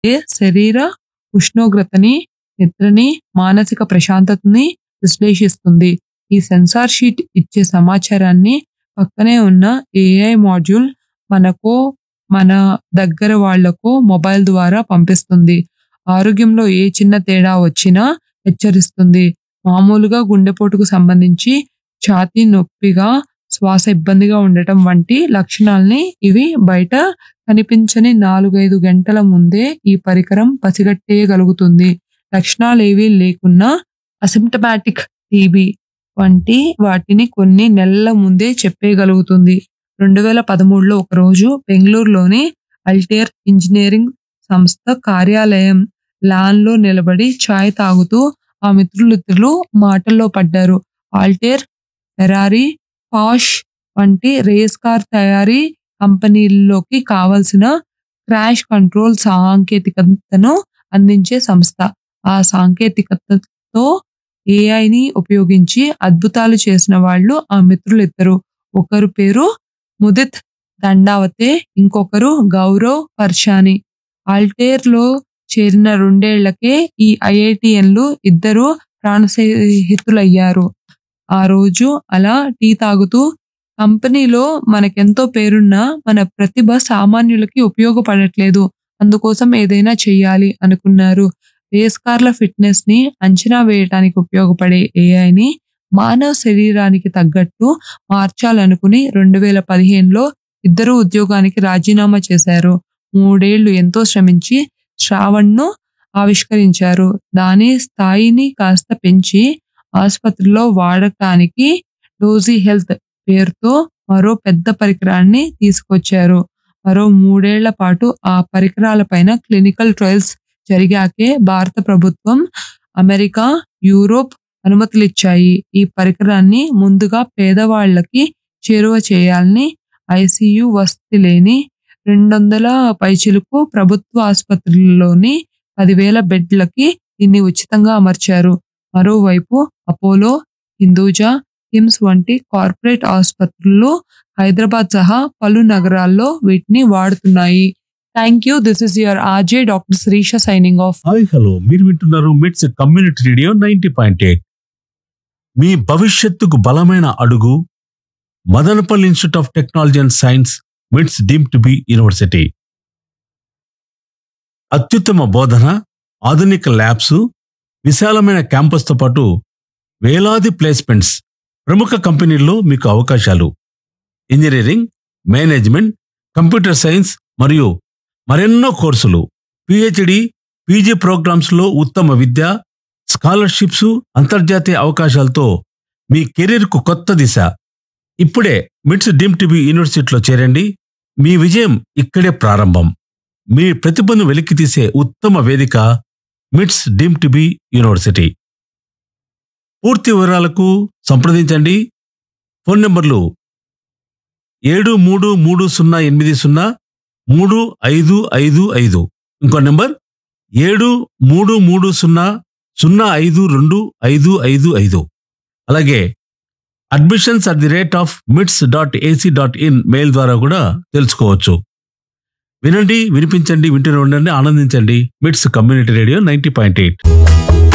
శరీర ఉష్ణోగ్రతని, నిద్రని, మానసిక ప్రశాంతతని విశ్లేషిస్తుంది. ఈ సెన్సార్ షీట్ ఇచ్చే సమాచారాన్ని పక్కనే ఉన్న ఏఐ మాడ్యూల్ మనకో, మన దగ్గర వాళ్ళకో మొబైల్ ద్వారా పంపిస్తుంది. ఆరోగ్యంలో ఏ చిన్న తేడా వచ్చినా హెచ్చరిస్తుంది. మామూలుగా గుండెపోటుకు సంబంధించి ఛాతీ నొప్పిగా, శ్వాస ఇబ్బందిగా ఉండటం వంటి లక్షణాల్ని ఇవి బయట కనిపించని నాలుగైదు గంటల ముందే ఈ పరికరం పసిగట్టేయగలుగుతుంది. లక్షణాలేవీ లేకున్నా అసిమ్ప్టమాటిక్ టీబీ వంటి వాటిని కొన్ని నెలల ముందే చెప్పేయగలుగుతుంది. 2013లో ఒకరోజు బెంగుళూరులోని అల్టేర్ ఇంజినీరింగ్ సంస్థ కార్యాలయం లాన్‌లో నిలబడి చాయ్ తాగుతూ ఆ మిత్రులిద్దరూ మాటల్లో పడ్డారు. ఆల్టేర్, ఫెరారీ, పాష్ వంటి రేస్ కార్ తయారీ కంపెనీల్లోకి కావాల్సిన క్రాష్ కంట్రోల్ సాంకేతికతను అందించే సంస్థ. ఆ సాంకేతికతతో ఏఐని ఉపయోగించి అద్భుతాలు చేసిన వాళ్ళు ఆ మిత్రులిద్దరు. ఒకరు పేరు ముదిత్ దండావతే, ఇంకొకరు గౌరవ్ పర్చాని. ఆల్టేర్‌లో చేరిన రెండేళ్లకే ఈ ఐఐటీయన్లు ఇద్దరూ ప్రాణస్నేహితులయ్యారు. ఆ రోజు అలా టీ తాగుతూ కంపెనీలో మనకెంతో పేరున్నా మన ప్రతిభ సామాన్యులకి ఉపయోగపడట్లేదు. అందుకోసం ఏదైనా చెయ్యాలి అనుకున్నారు. రేస్ కార్ల ఫిట్‌నెస్‌ని అంచనా వేయటానికి ఉపయోగపడే ఏఐని మానవ శరీరానికి తగ్గట్టు మార్చాలనుకుని 2015లో ఇద్దరూ ఉద్యోగానికి రాజీనామా చేశారు. మూడేళ్లు ఎంతో శ్రమించి శ్రావణ్‌ను ఆవిష్కరించారు. దాని స్థాయిని కాస్త పెంచి ఆస్పత్రుల్లో వాడకానికి డోజీ హెల్త్ పేరుతో మరో పెద్ద పరికరాన్ని తీసుకొచ్చారు. మరో మూడేళ్ల పాటు ఆ పరికరాలపైన క్లినికల్ ట్రయల్స్ జరిగాకే భారత ప్రభుత్వం, అమెరికా, యూరోప్ అనుమతులిచ్చాయి. ఈ పరికరాన్ని ముందుగా పేదవాళ్లకి చేరువ చేయాలని ఐసీయూ వసతి లేని రెండొందల పైచిలుకు ప్రభుత్వ ఆస్పత్రుల్లోని పదివేల బెడ్లకి దీన్ని ఉచితంగా అమర్చారు. మరోవైపు అపోలో, హిందూజా, కిమ్స్ వంటి కార్పొరేట్ ఆస్పత్రులు హైదరాబాద్ సహా పలు నగరాల్లో వీటిని వాడుతున్నాయి. Thank you this is your RJ doctor Shirisha signing off. Hi hello మీరు వింటున్నారు MITS community radio ninety point eight మీ భవిష్యత్తుకు బలమైన అడుగు Madanapalle Institute of Technology and Science MITS deemed to be university అత్యుత్తమ బోధన ఆధునిక ల్యాబ్స్ విశాలమైన క్యాంపస్తో పాటు వేలాది ప్లేస్మెంట్స్ ప్రముఖ కంపెనీల్లో మీకు అవకాశాలు ఇంజనీరింగ్ మేనేజ్మెంట్ కంప్యూటర్ సైన్స్ మరియు మరెన్నో కోర్సులు పిహెచ్డి పీజీ ప్రోగ్రామ్స్లో ఉత్తమ విద్య స్కాలర్షిప్స్ అంతర్జాతీయ అవకాశాలతో మీ కెరీర్కు కొత్త దిశ ఇప్పుడే మిట్స్ డీమ్ టీబీ యూనివర్సిటీలో చేరండి మీ విజయం ఇక్కడే ప్రారంభం మీ ప్రతిభను వెలికితీసే ఉత్తమ వేదిక మిట్స్ డీమ్ టీబీ యూనివర్సిటీ పూర్తి వివరాలకు సంప్రదించండి ఫోన్ నంబర్లు ఏడు మూడు మూడు సున్నా ఎనిమిది సున్నా మూడు ఐదు ఐదు ఐదు ఇంకో నెంబర్ ఏడు మూడు మూడు సున్నా సున్నా ఐదు రెండు ఐదు ఐదు ఐదు అలాగే admissions at the rate of MITS dot AC dot IN mail ద్వారా కూడా తెలుసుకోవచ్చు వినండి వినిపించండి వింటూనే ఉండండి ఆనందించండి MITS community radio ninety point eight